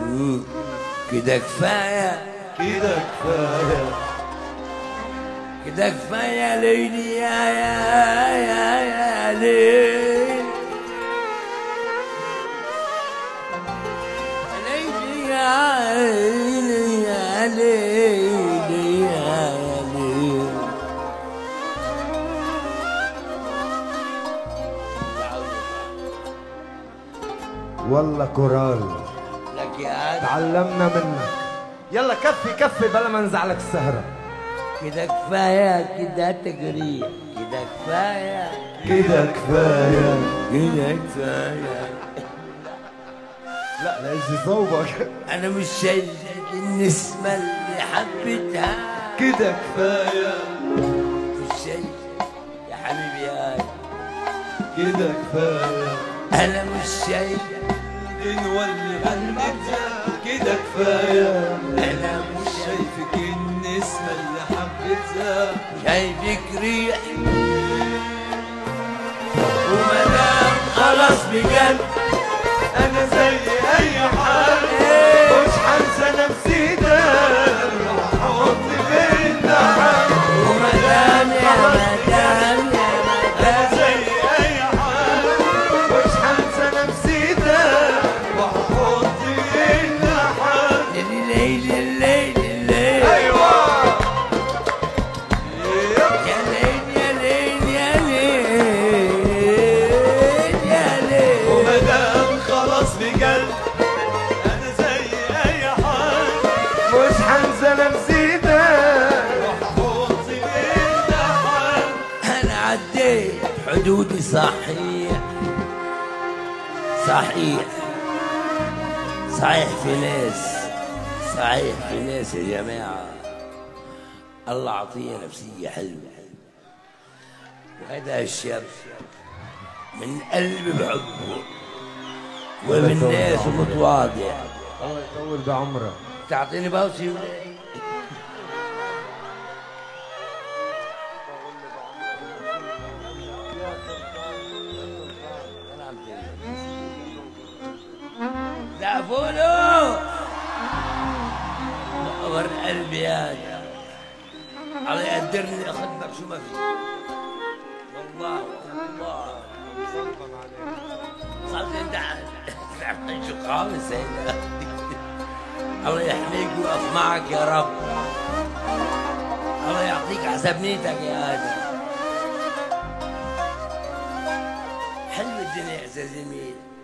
كده كفاية كده كفاية كده كفاية ليلي يا يا يا يا ليل ليلي يا ليلي يا ليلي يا ليل والله كورال لك يا آدم تعلمنا منك يلا كفي كفي بلا ما نزعلك السهرة كده كفاية كده تجري كده كفاية كده كفاية كده كفاية لا لا يجي صوبك أنا مش شايف النسمة اللي حبيتها كده كفاية مش شايف يا حبيبي يا آدم. كده كفاية أنا مش شايف نولي قلبتها كده كفاية أنا مش شايف شايفك النسمة اللي حبيتها شايفك ريح ومدام خلاص بجد انا زي اي حد مش حنسى نفسي ده حط بينا حد ومدام يا مدام يا انا مدام زي اي حد مش حنسى نفسي ده وحط بينا حد الليل الليل الليل ايوه يا ليل يا ليل يا ليل يا ليل ومدام خلاص بجد انا زي اي حد مش حنسى نفسي ده وحط بينا حد انا عديت حدودي صحيح صحيح صحيح في ناس صحيح في ناس يا جماعة الله عطيه نفسية حلوة وهذا الشاب من قلبي بحبه ومن ناس متواضع الله يطول بعمرك تعطيني باوسي ولا زعفولو نور قلبي يا الله يقدرني اخدمك شو ما في والله والله صارت انت شو خالص هيدا الله يحميك ويقف معك يا رب الله يعطيك حسب نيتك يا ادم حلوه الدنيا يا استاذ جميل